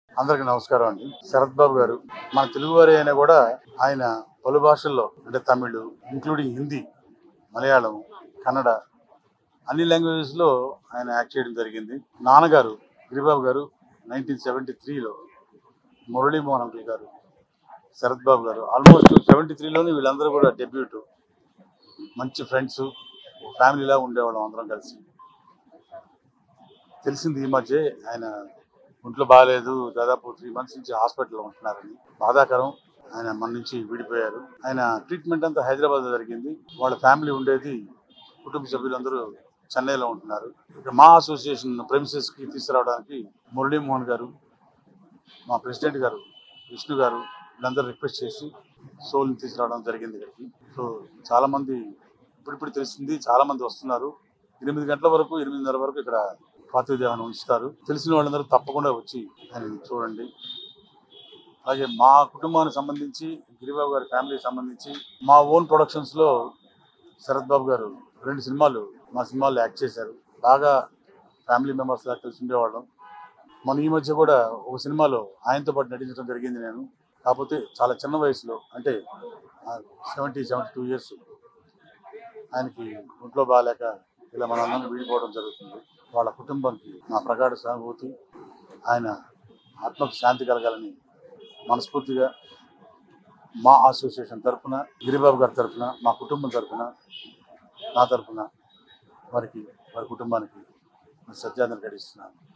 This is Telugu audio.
అందరికి నమస్కారం అండి శరత్ బాబు గారు మన తెలుగువారి అయినా కూడా ఆయన పలు భాషల్లో అంటే తమిళ్ ఇంక్లూడింగ్ హిందీ మలయాళం కన్నడ అన్ని లాంగ్వేజెస్ లో ఆయన యాక్ట్ చేయడం జరిగింది నాన్నగారు గిరిబాబు గారు నైన్టీన్ సెవెంటీ త్రీలో మురళీమోహన్ అంకుల్ గారు శరత్ బాబు గారు ఆల్మోస్ట్ సెవెంటీ త్రీలోనే వీళ్ళందరూ కూడా డెబ్యూట్ మంచి ఫ్రెండ్స్ ఫ్యామిలీలా ఉండేవాళ్ళం అందరం కలిసి తెలిసింది ఈ మధ్య ఆయన ఒంట్లో బాగాలేదు దాదాపు త్రీ మంత్స్ నుంచి హాస్పిటల్లో ఉంటున్నారని బాధాకరం ఆయన మన నుంచి విడిపోయారు ఆయన ట్రీట్మెంట్ అంతా హైదరాబాద్ జరిగింది వాళ్ళ ఫ్యామిలీ ఉండేది కుటుంబ సభ్యులందరూ చెన్నైలో ఉంటున్నారు ఇక మా అసోసియేషన్ ప్రెమిసెస్ కి తీసుకురావడానికి మురళీమోహన్ గారు మా ప్రెసిడెంట్ గారు విష్ణు గారు వీళ్ళందరూ రిక్వెస్ట్ చేసి సోల్ని తీసుకురావడం జరిగింది ఇక్కడికి సో చాలా మంది ఇప్పుడిప్పుడు తెలిసింది చాలా మంది వస్తున్నారు ఎనిమిది గంటల వరకు ఎనిమిదిన్నర వరకు ఇక్కడ పార్థివ దేవాన్ని ఉంచుతారు తెలిసిన వాళ్ళందరూ తప్పకుండా వచ్చి ఆయన చూడండి అలాగే మా కుటుంబానికి సంబంధించి గిరిబాబు గారి ఫ్యామిలీకి సంబంధించి మా ఓన్ ప్రొడక్షన్స్ లో శరత్ బాబు గారు రెండు సినిమాలు మా సినిమాల్లో యాక్ట్ చేశారు బాగా ఫ్యామిలీ మెంబర్స్ లాగా కలిసి ఉండేవాళ్ళం మన ఈ మధ్య కూడా ఒక సినిమాలో ఆయనతో పాటు నటించడం జరిగింది నేను కాకపోతే చాలా చిన్న వయసులో అంటే సెవెంటీ సెవెంటీ టూ ఇయర్స్ ఆయనకి ఒంట్లో బాగాలేక ఇలా మనందరం వీడిపోవడం జరుగుతుంది వాళ్ళ కుటుంబానికి నా ప్రగాఢ సానుభూతి ఆయన ఆత్మకు శాంతి కలగాలని మనస్ఫూర్తిగా మా అసోసియేషన్ తరఫున గిరిబాబు గారి తరఫున మా కుటుంబం తరఫున నా తరఫున వారికి వారి కుటుంబానికి సత్యాన్ని గడిస్తున్నాను